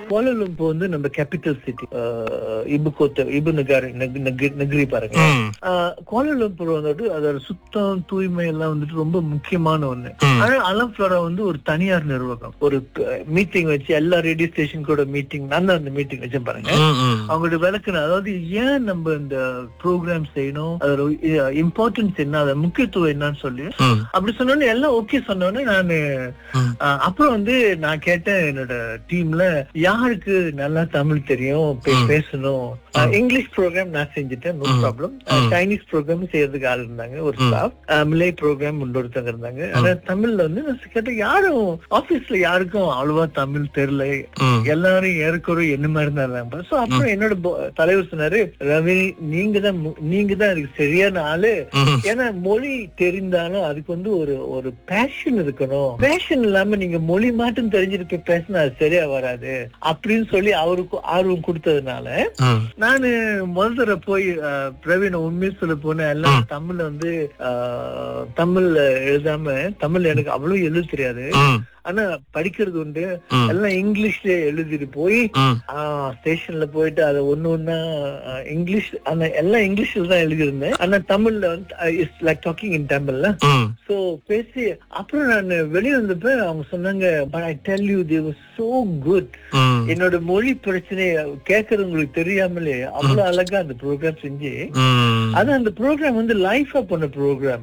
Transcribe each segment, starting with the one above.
கோலலும்பூர் வந்து நம்ம capital city இபுகோத்த இபு நகர் நக- நக- நகரி பாருங்க ம், கோலலும்பூர் வந்துட்டு அதோட சுத்தம் தூய்மை எல்லாம் வந்துட்டு ரொம்ப முக்கியமான ஒண்ணு ம். ஆனா அலம்ஃபிளோரா வந்து ஒரு தனியார் நிறுவனம் ஒரு மீட்டிங் வச்சு எல்லா ரேடியோ ஸ்டேஷன் கூட மீட்டிங் நான் தான் அந்த மீட்டிங் வச்சேன் பாருங்க ம், ம். அவங்களோட விளக்குன அதாவது ஏன் நம்ம இந்த ப்ரோக்ராம் செய்யணும் அதோட இம்பார்ட்டன்ஸ் என்ன அதோட முக்கியத்துவம் என்னன்னு சொல்லி ம், அப்படி சொன்னோன்னே எல்லாம் ஓகே சொன்னோன்னே நானு ம். அஹ், அப்புறம் வந்து நான் கேட்டேன் என்னோட டீம்ல யாருக்கு நல்லா தமிழ் தெரியும் பே- ம். பேசணும் அஹ், இங்கிலீஷ் ப்ரோக்ராம் நான் செஞ்சுட்டேன் நோ ம். ப்ராப்ளம் ம். சைனீஸ் ப்ரோக்ராம் செய்யறதுக்கு ஆள் இருந்தாங்க ஒரு ம். ஸ்டாஃப் மிலே ப்ரோக்ராம் இன்னொருத்தவங்க இருந்தாங்க ஆனா தமிழ்ல வந்து நான் கேட்டேன் யாரும் ஆபீஸ்ல யாருக்கும் அவ்வளவா தமிழ் தெரியல ம். எல்லாரும் ஏற்கனவே என்ன மாதிரி தான் இருந்தாங்க சோ அப்புறம் என்னோட bo- தலைவர் சொன்னாரு ரவி நீங்க தான் மு- நீங்க தான் அதுக்கு சரியான ஆளு ம். ஏன்னா மொழி தெரிந்தாலும் அதுக்கு வந்து ஒரு ஒரு பேஷன் இருக்கணும் பேஷன் இல்லாம நீங்க மொழி மட்டும் தெரிஞ்சுட்டு போய் பேசினா அது சரியா வராது அப்படின்னு சொல்லி அவருக்கு ஆர்வம் கொடுத்ததுனால ம். நானு முதல் தடவை போய் அஹ், பிரவீன் உண்மையை சொல்ல போனேன் எல்லாம் தமிழ்ல வந்து அஹ், தமிழ்ல எழுதாம தமிழ்ல எனக்கு அவ்வளவு எழுத தெரியாது ம். ஆனா படிக்கிறது உண்டு ம். எல்லாம் இங்கிலீஷ்ல எழுதிட்டு போய் ம். ஸ்டேஷன்ல போயிட்டு அதை ஒண்ணு ஒண்ணா ஆஹ், இங்கிலீஷ் ஆனா எல்லாம் இங்கிலீஷ்ல தான் எழுதியிருந்தேன் ஆனா தமிழ்ல வந்து இட்ஸ் லைக் டாக்கிங் இன் தமிழ்ல ம். சோ பேசி அப்புறம் நான் வெளியே வந்தப்ப அவங்க சொன்னாங்க but I tell you they so good ம். என்னோட மொழி பிரச்சனை கேட்கறவங்களுக்கு தெரியாமலே அவ்வளவு அழகா அந்த ப்ரோக்ராம் செஞ்சு ம். அது அந்த ப்ரோக்ராம் வந்து லைஃபா பண்ண ப்ரோக்ராம்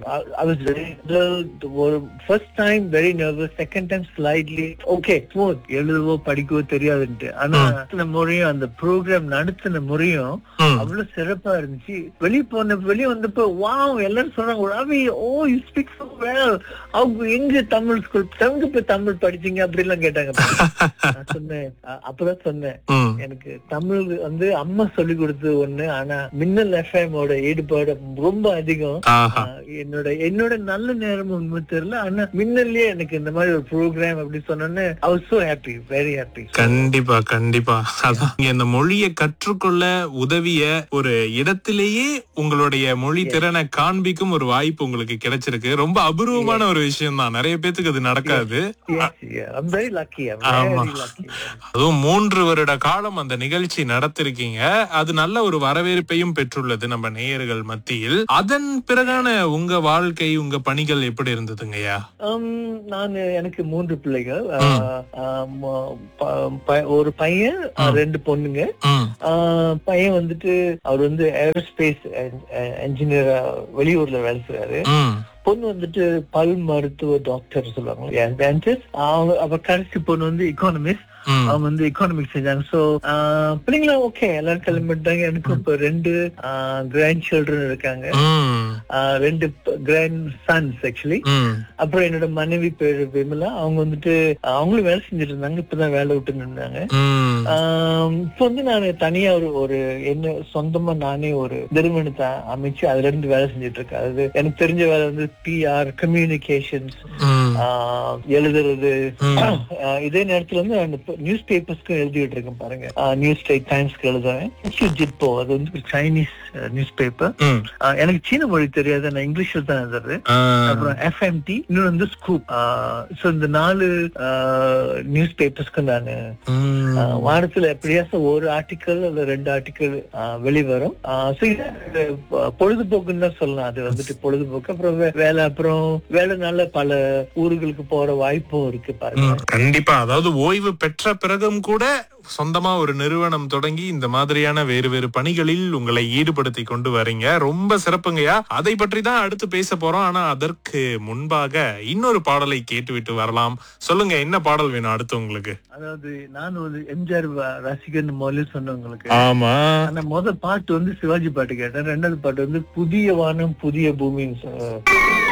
ஒரு first time very nervous second time slightly okay smooth எழுதவோ படிக்கவோ தெரியாதுன்ட்டு ஆனா அந்த முறையும் அந்த ப்ரோக்ராம் நடத்தின முறையும் ம். அவ்வளவு சிறப்பா இருந்துச்சு வெளிய போன வெளிய வந்தப்ப வாவ் எல்லாரும் சொல்றாங்க Ravi oh you speak so well அவங்க எங்க தமிழ் ஸ்கூல் எங்க போய் தமிழ் படிச்சீங்க அப்படி எல்லாம் கேட்டாங்க நான் சொன்னேன் அ- அப்பதான் சொன்னேன் ம். எனக்கு தமிழ் வந்து அம்மா சொல்லி கொடுத்தது ஒண்ணு ஆனா மின்னல் எஃப்எம் ஓட ஈடுபாடு ரொம்ப அதிகம் ஆஹா. ஆஹ் என்னோட என்னோட நல்ல நேரம் உண்மை தெரியல ஆனா மின்னல்லயே எனக்கு இந்த மாதிரி ஒரு ப்ரோக்ராம் அப்படி சொன்னோன்னு I was so happy very happy கண்டிப்பா கண்டிப்பா அதான் நீங்க இந்த மொழியை கற்றுக்கொள்ள உதவிய ஒரு இடத்திலேயே உங்களுடைய மொழி திறனை காண்பிக்கும் ஒரு வாய்ப்பு உங்களுக்கு கிடைச்சிருக்கு ரொம்ப அபூர்வமான ஒரு விஷயம் தான் நிறைய பேத்துக்கு அது நடக்காது ஐம் வெரி லக்கி ஐம் ஆமா. வெரி லக்கி அதுவும் மூன்று வருட காலம் அந்த நிகழ்ச்சி நடத்திருக்கீங்க அது நல்ல ஒரு வரவேற்பையும் பெற்றுள்ளது நம்ம நேயர்கள் மத்தியில் அதன் பிறகான உங்க வாழ்க்கை உங்க பணிகள் எப்படி இருந்ததுங்கய்யா நான் எனக்கு மூன்று பிள்ளைகள் ஆஹ், ஆஹ், ம- ப- ப- ஒரு பையன் ஆஹ், ரெண்டு பொண்ணுங்க ம், ஆஹ், பையன் வந்துட்டு அவர் வந்து ஏரோஸ்பேஸ் என்ஜினியரா வெளியூர்ல வேலை செய்றாரு ம், பொண்ணு வந்துட்டு பல் மருத்துவ டாக்டர் சொல்லுவாங்க டென்டிஸ்ட் அவங்க அவ கடைசி பொண்ணு வந்து எக்கானமிஸ்ட் ம், அவங்க வந்து எக்கானமிக்ஸ் செஞ்சாங்க சோ பிள்ளைங்களா ஓகே எல்லாரும் கிளம்பிட்டாங்க எனக்கும் இப்ப ரெண்டு கிராண்ட் சில்ட்ரன் இருக்காங்க ம், ஆஹ், ரெண்டு கிராண்ட் சன்ஸ் ஆக்சுவலி ம், அப்புறம் என்னோட மனைவி பேரு விமலா அவங்க வந்துட்டு ஆஹ், அவங்களும் வேலை செஞ்சுட்டு இருந்தாங்க இப்பதான் வேலை விட்டு நின்றாங்க ம், ஆஹ், இப்போ வந்து நான் தனியா ஒரு ஒரு என்ன சொந்தமா நானே ஒரு நிறுவனத்தை அமைச்சு அதுல இருந்து வேலை செஞ்சுட்டு இருக்கேன் அது எனக்கு தெரிஞ்ச வேலை வந்து பிஆர் கம்யூனிகேஷன்ஸ் ம், எழுதுறது ம். ஆஹ், இதே நேரத்துல வந்து நான் நியூஸ் பேப்பர்ஸ்க்கும் எழுதிட்டு இருக்கேன் பாருங்க நியூஸ் ஸ்டேட் டைம்ஸ்க்கு எழுதுறேன் ஜிட்போ அது வந்து சைனீஸ் நியூஸ் பேப்பர் ம். எனக்கு சீன மொழி தெரியாது நான் இங்கிலீஷ்ல தான் எழுதுறது ஆ, அப்புறம் எஃப்எம்டி இன்னொன்று வந்து ஸ்கூப் சோ இந்த நாலு நியூஸ் பேப்பர்ஸ்க்கு நான் ம். வாரத்துல எப்படியாச்சும் ஒரு ஆர்டிக்கல் அல்ல ரெண்டு ஆர்டிக்கல் வெளிவரும் சோ இது அஹ், பொழுதுபோக்குன்னு தான் சொல்லலாம் அது வந்துட்டு பொழுதுபோக்கு அப்புறம் வே- வேலை அப்புறம் வேலைனால பல ஊர்களுக்கு போற வாய்ப்பும் இருக்கு பாருங்க ம், கண்டிப்பா அதாவது ஓய்வு பெற்ற பிறகும் கூட சொந்தமா ஒரு நிறுவனம் தொடங்கி இந்த மாதிரியான வேறு வேறு பணிகளில் உங்களை ஈடுபடுத்தி கொண்டு வரீங்க ரொம்ப சிறப்புங்கய்யா அதை பற்றி தான் அடுத்து பேச போறோம் ஆனா அதற்கு முன்பாக இன்னொரு பாடலை கேட்டுவிட்டு வரலாம் சொல்லுங்க என்ன பாடல் வேணும் அடுத்து உங்களுக்கு அதாவது நான் ஒரு எம்ஜிஆர் வ- ரசிகர்னு முதல்ல சொன்னவங்களுக்கு ஆமா ஆனா முத பாட்டு வந்து சிவாஜி பாட்டு கேட்டேன் ரெண்டாவது பாட்டு வந்து புதிய வானம் புதிய பூமின்னு சொ-